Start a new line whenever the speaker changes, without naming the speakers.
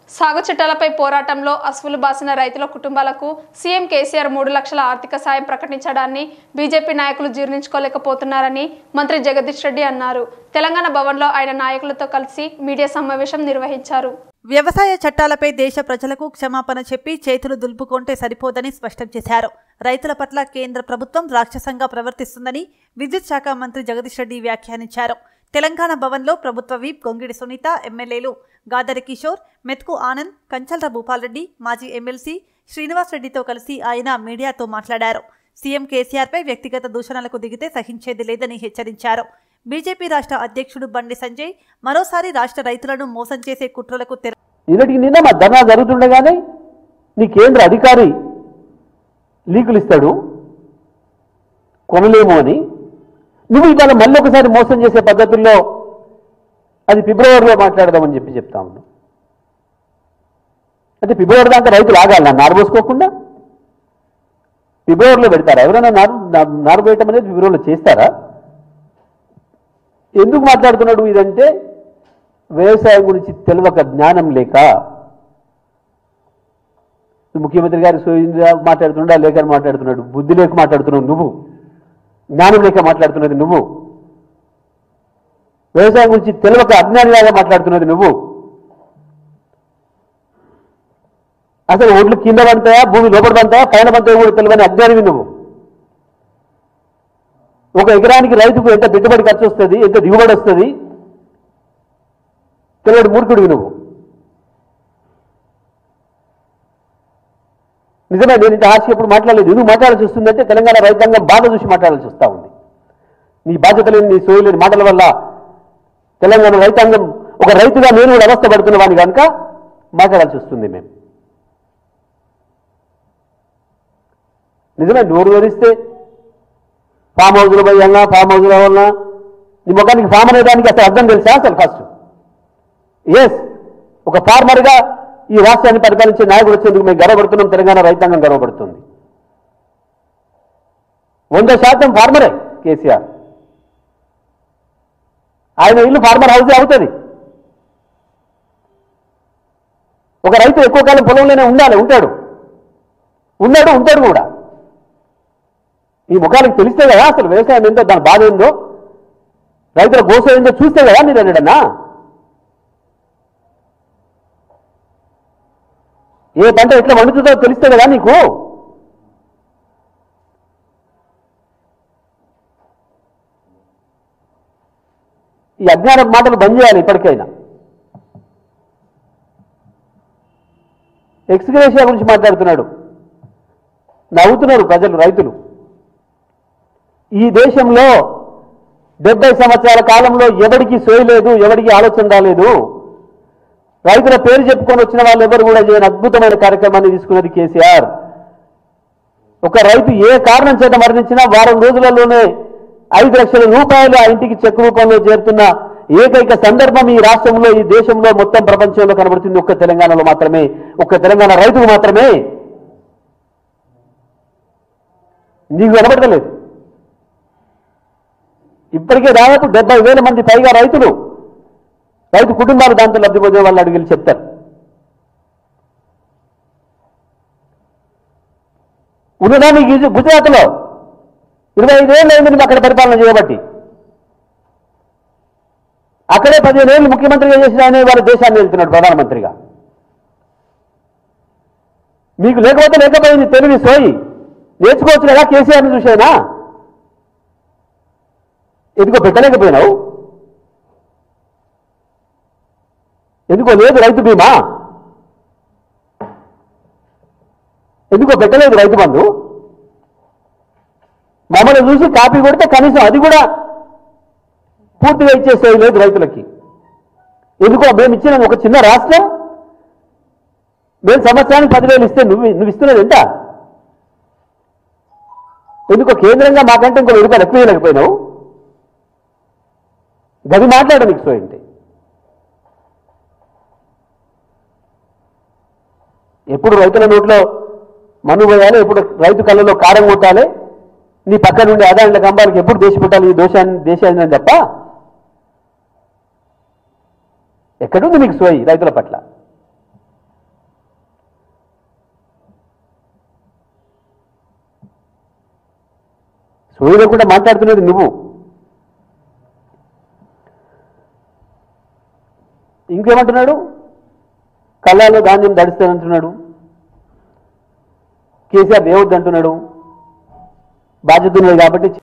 సాగు చట్టాలపై పోరాటంలో అసువులు బాసిన రైతుల కుటుంబాలకు సీఎం కేసీఆర్ మూడు లక్షల ఆర్థిక సాయం ప్రకటించడాన్ని బీజేపీ నాయకులు జీర్ణించుకోలేకపోతున్నారని మంత్రి జగదీష్ రెడ్డి అన్నారు తెలంగాణ భవన్లో ఆయన నాయకులతో కలిసి మీడియా సమావేశం నిర్వహించారు
వ్యవసాయ చట్టాలపై దేశ ప్రజలకు క్షమాపణ చెప్పి చేతులు దులుపుకుంటే సరిపోదని స్పష్టం చేశారు రైతుల పట్ల కేంద్ర ప్రభుత్వం రాక్షసంగా ప్రవర్తిస్తుందని విద్యుత్ శాఖ మంత్రి జగదీష్ రెడ్డి వ్యాఖ్యానించారు తెలంగాణ భవన్లో ప్రభుత్వ వీప్ గొంగిడి సునీత ఎమ్మెల్యేలు గాదరి కిషోర్ మెత్కు ఆనంద్ కంచల్ర భూపాల్రెడ్డి మాజీ ఎమ్మెల్సీ శ్రీనివాస్ రెడ్డితో కలిసి ఆయన మీడియాతో మాట్లాడారు సీఎం కేసీఆర్పై వ్యక్తిగత దూషణలకు దిగితే సహించేది లేదని హెచ్చరించారు బీజేపీ రాష్ట్ర అధ్యక్షుడు బండి సంజయ్ మరోసారి రాష్ట్ర రైతులను మోసం చేసే కుట్రలకు తెర
నిన్నటికి నిన్న మా ధర్నా జరుగుతుండగానే నీ కేంద్ర అధికారి లీకులు ఇస్తాడు కొనలేము అని నువ్వు ఇవాళ మళ్ళీ ఒకసారి మోసం చేసే పద్ధతుల్లో అది ఫిబ్రవరిలో మాట్లాడదామని చెప్పి చెప్తా ఉన్నావు అంటే ఫిబ్రవరి దాకా రైతులు ఆగాలి నన్ను నారబోసుకోకుండా ఫిబ్రవరిలో పెడతారా ఎవరైనా నారు నా- నారు వేయటం అనేది ఫిబ్రవరిలో చేస్తారా ఎందుకు మాట్లాడుతున్నాడు ఇదంటే వ్యవసాయం గురించి తెలియక జ్ఞానం లేక ముఖ్యమంత్రి గారు సోయింద్ర మాట్లాడుతున్నాడా లేఖని మాట్లాడుతున్నాడు బుద్ధి లేక మాట్లాడుతున్నావు నువ్వు జ్ఞానం లేక మాట్లాడుతున్నది నువ్వు వ్యవసాయం గురించి తెలియక అజ్ఞానిలాగా మాట్లాడుతున్నది నువ్వు అసలు ఒడ్లు కింద పడతాయా భూమి లోపల పడతాయా పైన పడతాయా కూడా తెలియని అజ్ఞానివి నువ్వు ఒక ఎకరానికి రైతుకు ఎంత పెట్టుబడి ఖర్చు వస్తుంది ఎంత దిగుబడి వస్తుంది తెలియడు మూర్ఖుడివి నువ్వు నిజమే నేను ఇంత హాస్యం ఎప్పుడు మాట్లాడలేదు ఎందుకు మాట్లాడాల్సి వస్తుందంటే తెలంగాణ రైతాంగం బాధ చూసి మాట్లాడాల్సి వస్తూ ఉంది నీ బాధ్యత లేని నీ సోయి లేని మాటల వల్ల తెలంగాణ రైతాంగం ఒక రైతుగా నేను కూడా అవస్థ పడుతున్న వాడిని కనుక మాట్లాడాల్సి వస్తుంది మేము నిజమే నోరు తెరిస్తే ఫామ్ హౌస్లో పోయాలన్నా ఫామ్ హౌస్లో వల్ల నీ ముఖానికి ఫామ్ అనే దానికి అసలు అర్థం తెలుసా అసలు ఫస్ట్ ఎస్ ఒక ఫార్మర్గా ఈ రాష్ట్రాన్ని పరిపాలించే నాయకుడు వచ్చేందుకు మేము గర్వపడుతున్నాం తెలంగాణ రైతాంగం గర్వపడుతుంది వంద శాతం ఫార్మరే కేసీఆర్ ఆయన ఇల్లు ఫార్మర్ హౌసే అవుతుంది ఒక రైతు ఎక్కువ కాలం పొలంలోనే ఉండాలి ఉంటాడు ఉన్నాడు ఉంటాడు కూడా ఈ ముఖానికి తెలిస్తే కదా అసలు వ్యవసాయం ఏందో దాని బాధ ఏందో రైతుల గోస ఏందో చూస్తే కదా మీరు అన్నాడన్నా ఏ పంట ఎట్లా వండుతుందో తెలిస్తే కదా నీకు ఈ అజ్ఞాన మాటలు బంద్ చేయాలి ఇప్పటికైనా ఎక్స్గ్రేషియా గురించి మాట్లాడుతున్నాడు నవ్వుతున్నారు ప్రజలు రైతులు ఈ దేశంలో డెబ్బై సంవత్సరాల కాలంలో ఎవడికి సోయి లేదు ఎవడికి ఆలోచన రాలేదు రైతుల పేరు చెప్పుకొని వచ్చిన వాళ్ళు ఎవరు కూడా చేయని అద్భుతమైన కార్యక్రమాన్ని తీసుకున్నది కేసీఆర్ ఒక రైతు ఏ కారణం చేత మరణించినా వారం రోజులలోనే ఐదు లక్షల రూపాయలు ఆ ఇంటికి చెక్ రూపంలో చేరుతున్న ఏకైక సందర్భం ఈ రాష్ట్రంలో ఈ దేశంలో మొత్తం ప్రపంచంలో కనబడుతుంది ఒక్క తెలంగాణలో మాత్రమే ఒక్క తెలంగాణ రైతుకు మాత్రమే నీకు కనబడతలేదు ఇప్పటికే దాదాపు డెబ్బై వేల మంది పైగా రైతులు రైతు కుటుంబాలు దాంతో లబ్ధి పొందే వాళ్ళు అడిగి చెప్తారు ఉన్నదా మీకు ఇది గుజరాత్లో ఇరవై ఐదేళ్ళు అయింది నువ్వు అక్కడ పరిపాలన చేయబట్టి అక్కడే పదిహేను ఏళ్ళు ముఖ్యమంత్రిగా చేసిన ఆయన వాళ్ళ దేశాన్ని వెళ్తున్నాడు ప్రధానమంత్రిగా మీకు లేకపోతే లేకపోయింది తెలివి సోయి నేర్చుకోవచ్చు కదా కేసీఆర్ని చూసేనా ఎందుకో పెట్టలేకపోయినావు ఎందుకో లేదు రైతు బీమా ఎందుకో పెట్టలేదు రైతు బంధు మమ్మల్ని చూసి కాపీ కొడితే కనీసం అది కూడా పూర్తిగా ఇచ్చేసేది లేదు రైతులకి ఎందుకో మేము ఇచ్చిన ఒక చిన్న రాష్ట్రం మేము సంవత్సరానికి పదివేలు ఇస్తే నువ్వు నువ్వు ఇస్తున్నది ఎంత ఎందుకో కేంద్రంగా మాకంటే ఇంకో వెయ్యి రూపాయలు ఎక్కువ ఇవ్వలేకపోయినావు గది మాట్లాడు నీకు సోయింటే ఎప్పుడు రైతుల నోట్లో మన్ను పోయాలి ఎప్పుడు రైతు కళ్ళలో కారం కొట్టాలి నీ పక్క నుండి ఆదాయాల కంబాలకి ఎప్పుడు దేశ పెట్టాలి ఈ దోషాన్ని దేశాన్ని తప్ప ఎక్కడుంది నీకు సోయి రైతుల పట్ల సోయి లేకుండా మాట్లాడుతున్నది నువ్వు ఇంకేమంటున్నాడు కళ్ళాలో ధాన్యం దడిస్తానంటున్నాడు కేసీఆర్ దేవద్దు అంటున్నాడు బాధ్యత ఉన్నది కాబట్టి